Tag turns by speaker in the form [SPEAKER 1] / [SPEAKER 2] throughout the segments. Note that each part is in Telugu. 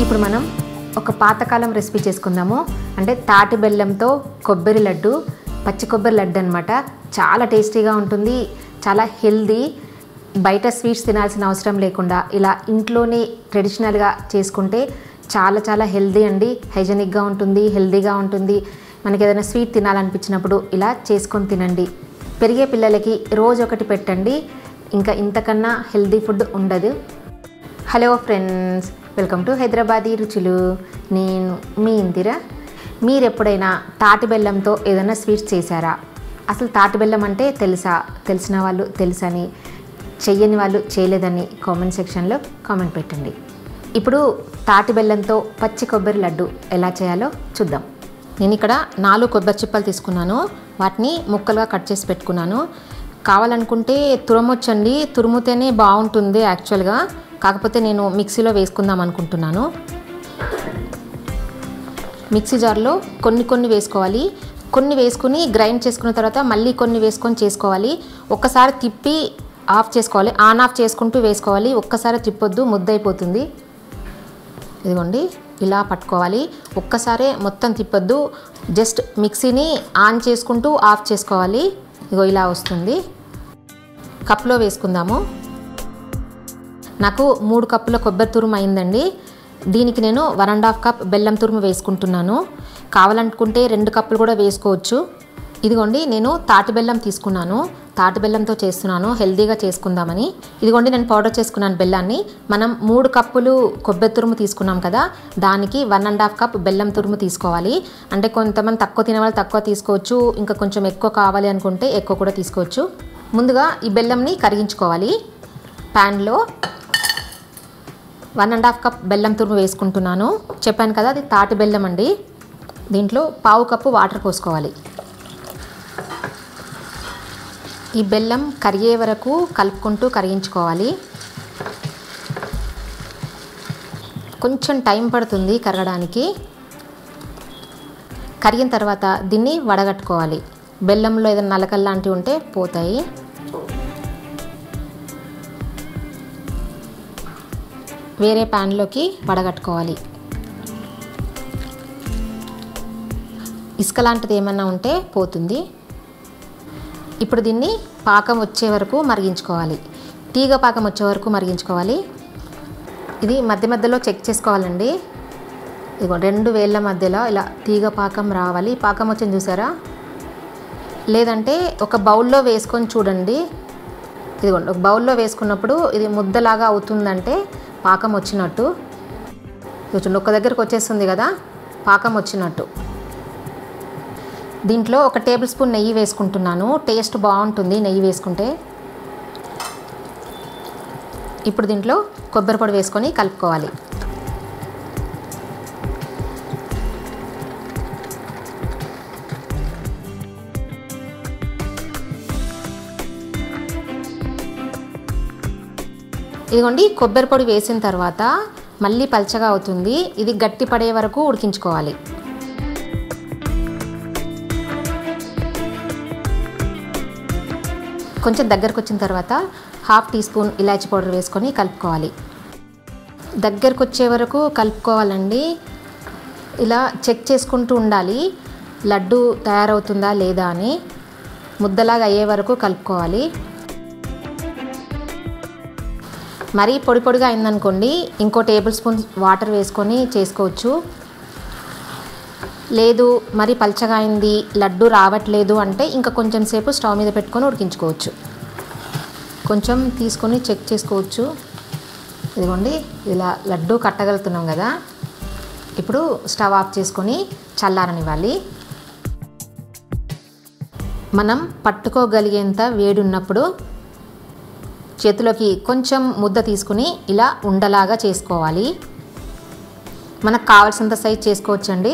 [SPEAKER 1] ఇప్పుడు మనం ఒక పాతకాలం రెసిపీ చేసుకుందాము అంటే తాటి బెల్లంతో కొబ్బరి లడ్డు పచ్చి కొబ్బరి లడ్డు అనమాట చాలా టేస్టీగా ఉంటుంది చాలా హెల్దీ బయట స్వీట్స్ తినాల్సిన అవసరం లేకుండా ఇలా ఇంట్లోనే ట్రెడిషనల్గా చేసుకుంటే చాలా చాలా హెల్దీ అండి హైజెనిక్గా ఉంటుంది హెల్దీగా ఉంటుంది మనకి ఏదైనా స్వీట్ తినాలనిపించినప్పుడు ఇలా చేసుకొని తినండి పెరిగే పిల్లలకి రోజు ఒకటి పెట్టండి ఇంకా ఇంతకన్నా హెల్దీ ఫుడ్ ఉండదు hello friends welcome to Hyderabadi రుచులు నేను మీ ఇందిరా మీరు ఎప్పుడైనా తాటి బెల్లంతో ఏదైనా స్వీట్స్ చేశారా అసలు తాటి బెల్లం అంటే తెలుసా తెలిసిన వాళ్ళు తెలుసని చెయ్యని వాళ్ళు చేయలేదని కామెంట్ సెక్షన్లో కామెంట్ పెట్టండి ఇప్పుడు తాటి బెల్లంతో పచ్చి కొబ్బరి లడ్డు ఎలా చేయాలో చూద్దాం నేను ఇక్కడ నాలుగు కొబ్బరి చిప్పలు తీసుకున్నాను వాటిని ముక్కలుగా కట్ చేసి పెట్టుకున్నాను కావాలనుకుంటే తురమొచ్చండి తురుముతేనే బాగుంటుంది యాక్చువల్గా కాకపోతే నేను మిక్సీలో వేసుకుందాం అనుకుంటున్నాను మిక్సీ జార్లో కొన్ని కొన్ని వేసుకోవాలి కొన్ని వేసుకుని గ్రైండ్ చేసుకున్న తర్వాత మళ్ళీ కొన్ని వేసుకొని చేసుకోవాలి ఒక్కసారి తిప్పి ఆఫ్ చేసుకోవాలి ఆన్ ఆఫ్ చేసుకుంటూ వేసుకోవాలి ఒక్కసారి తిప్పొద్దు ముద్దైపోతుంది ఇదిగోండి ఇలా పట్టుకోవాలి ఒక్కసారే మొత్తం తిప్పొద్దు జస్ట్ మిక్సీని ఆన్ చేసుకుంటూ ఆఫ్ చేసుకోవాలి ఇగో ఇలా వస్తుంది కప్లో వేసుకుందాము నాకు మూడు కప్పుల కొబ్బరి తురుము అయిందండి దీనికి నేను వన్ అండ్ హాఫ్ కప్ బెల్లం తురుము వేసుకుంటున్నాను కావాలనుకుంటే రెండు కప్పులు కూడా వేసుకోవచ్చు ఇదిగోండి నేను తాటి బెల్లం తీసుకున్నాను తాటి బెల్లంతో చేస్తున్నాను హెల్దీగా చేసుకుందామని ఇదిగోండి నేను పౌడర్ చేసుకున్నాను బెల్లాన్ని మనం మూడు కప్పులు కొబ్బరి తురుము తీసుకున్నాం కదా దానికి వన్ అండ్ హాఫ్ కప్ బెల్లం తురుము తీసుకోవాలి అంటే కొంతమంది తక్కువ తినేవాళ్ళు తక్కువ తీసుకోవచ్చు ఇంకా కొంచెం ఎక్కువ కావాలి అనుకుంటే ఎక్కువ కూడా తీసుకోవచ్చు ముందుగా ఈ బెల్లంని కరిగించుకోవాలి ప్యాన్లో వన్ అండ్ హాఫ్ కప్ బెల్లం తురుము వేసుకుంటున్నాను చెప్పాను కదా అది తాటి బెల్లం అండి దీంట్లో పావు కప్పు వాటర్ పోసుకోవాలి ఈ బెల్లం కరిగే వరకు కలుపుకుంటూ కరిగించుకోవాలి కొంచెం టైం పడుతుంది కరగడానికి కరిగిన తర్వాత దీన్ని వడగట్టుకోవాలి బెల్లంలో ఏదైనా నలకలు లాంటివి ఉంటే పోతాయి వేరే ప్యాన్లోకి వడగట్టుకోవాలి ఇసుక లాంటిది ఏమన్నా ఉంటే పోతుంది ఇప్పుడు దీన్ని పాకం వచ్చే వరకు మరిగించుకోవాలి తీగ పాకం వచ్చే వరకు మరిగించుకోవాలి ఇది మధ్య మధ్యలో చెక్ చేసుకోవాలండి ఇదిగో రెండు వేళ్ళ మధ్యలో ఇలా తీగ పాకం రావాలి పాకం వచ్చింది చూసారా లేదంటే ఒక బౌల్లో వేసుకొని చూడండి ఇదిగోండి ఒక బౌల్లో వేసుకున్నప్పుడు ఇది ముద్దలాగా అవుతుందంటే పాకం వచ్చినట్టు చూడండి ఒక దగ్గరకు వచ్చేస్తుంది కదా పాకం వచ్చినట్టు దీంట్లో ఒక టేబుల్ స్పూన్ నెయ్యి వేసుకుంటున్నాను టేస్ట్ బాగుంటుంది నెయ్యి వేసుకుంటే ఇప్పుడు దీంట్లో కొబ్బరి పొడి వేసుకొని కలుపుకోవాలి ఇదిగోండి కొబ్బరి పొడి వేసిన తర్వాత మళ్ళీ పల్చగా అవుతుంది ఇది గట్టి పడే వరకు ఉడికించుకోవాలి కొంచెం దగ్గరకు వచ్చిన తర్వాత హాఫ్ టీ స్పూన్ ఇలాచి పౌడర్ వేసుకొని కలుపుకోవాలి దగ్గరకు వచ్చే వరకు కలుపుకోవాలండి ఇలా చెక్ చేసుకుంటూ ఉండాలి లడ్డు తయారవుతుందా లేదా అని ముద్దలాగా అయ్యే వరకు కలుపుకోవాలి మరీ పొడి పొడిగా అయిందనుకోండి ఇంకో టేబుల్ స్పూన్ వాటర్ వేసుకొని చేసుకోవచ్చు లేదు మరి పల్చగా అయింది లడ్డు రావట్లేదు అంటే ఇంకా కొంచెం సేపు స్టవ్ మీద పెట్టుకొని ఉడికించుకోవచ్చు కొంచెం తీసుకొని చెక్ చేసుకోవచ్చు ఇదిగోండి ఇలా లడ్డు కట్టగలుగుతున్నాం కదా ఇప్పుడు స్టవ్ ఆఫ్ చేసుకొని చల్లారనివ్వాలి మనం పట్టుకోగలిగేంత వేడి ఉన్నప్పుడు చేతిలోకి కొంచెం ముద్ద తీసుకుని ఇలా ఉండలాగా చేసుకోవాలి మనకు కావాల్సినంత సైజ్ చేసుకోవచ్చండి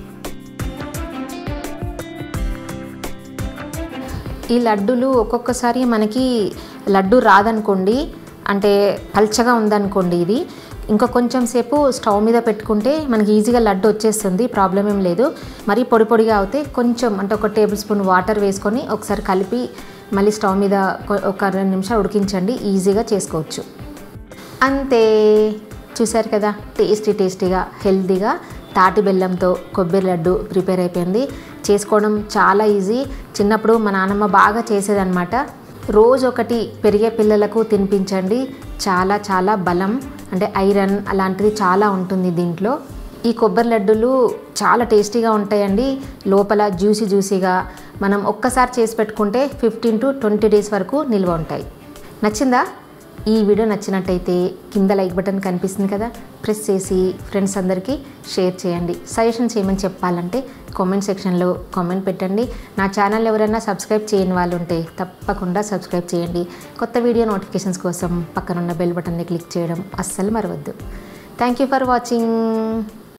[SPEAKER 1] ఈ లడ్డూలు ఒక్కొక్కసారి మనకి లడ్డు రాదనుకోండి అంటే పల్చగా ఉందనుకోండి ఇది ఇంకా కొంచెం సేపు స్టవ్ మీద పెట్టుకుంటే మనకి ఈజీగా లడ్డు వచ్చేస్తుంది ప్రాబ్లం ఏం లేదు మరీ పొడి పొడిగా అవుతే కొంచెం అంటే ఒక టేబుల్ స్పూన్ వాటర్ వేసుకొని ఒకసారి కలిపి మళ్ళీ స్టవ్ మీద కొ- ఒక రెండు నిమిషాలు ఉడికించండి ఈజీగా చేసుకోవచ్చు అంతే చూశారు కదా టేస్టీ టేస్టీగా హెల్తీగా తాటి బెల్లంతో కొబ్బరి లడ్డు ప్రిపేర్ అయిపోయింది చేసుకోవడం చాలా ఈజీ చిన్నప్పుడు మా నాన్నమ్మ బాగా చేసేదన్నమాట రోజు ఒకటి పెరిగే పిల్లలకు తినిపించండి చాలా చాలా బలం అంటే ఐరన్ అలాంటిది చాలా ఉంటుంది దీంట్లో ఈ కొబ్బరి లడ్డూలు చాలా టేస్టీగా ఉంటాయండి లోపల జ్యూసీ జ్యూసీగా మనం ఒక్కసారి చేసి పెట్టుకుంటే ఫిఫ్టీన్ టు ట్వంటీ డేస్ వరకు నిల్వ ఉంటాయి నచ్చిందా ఈ వీడియో నచ్చినట్టయితే కింద లైక్ బటన్ కనిపిస్తుంది కదా ప్రెస్ చేసి ఫ్రెండ్స్ అందరికీ షేర్ చేయండి సజెషన్స్ ఏమని చెప్పాలంటే కామెంట్ సెక్షన్లో కామెంట్ పెట్టండి నా ఛానల్ ఎవరైనా సబ్స్క్రైబ్ చేయని వాళ్ళు ఉంటే తప్పకుండా సబ్స్క్రైబ్ చేయండి కొత్త వీడియో నోటిఫికేషన్స్ కోసం పక్కనున్న బెల్ బటన్ని క్లిక్ చేయడం అస్సలు మరవద్దు థ్యాంక్ యూ ఫర్ వాచింగ్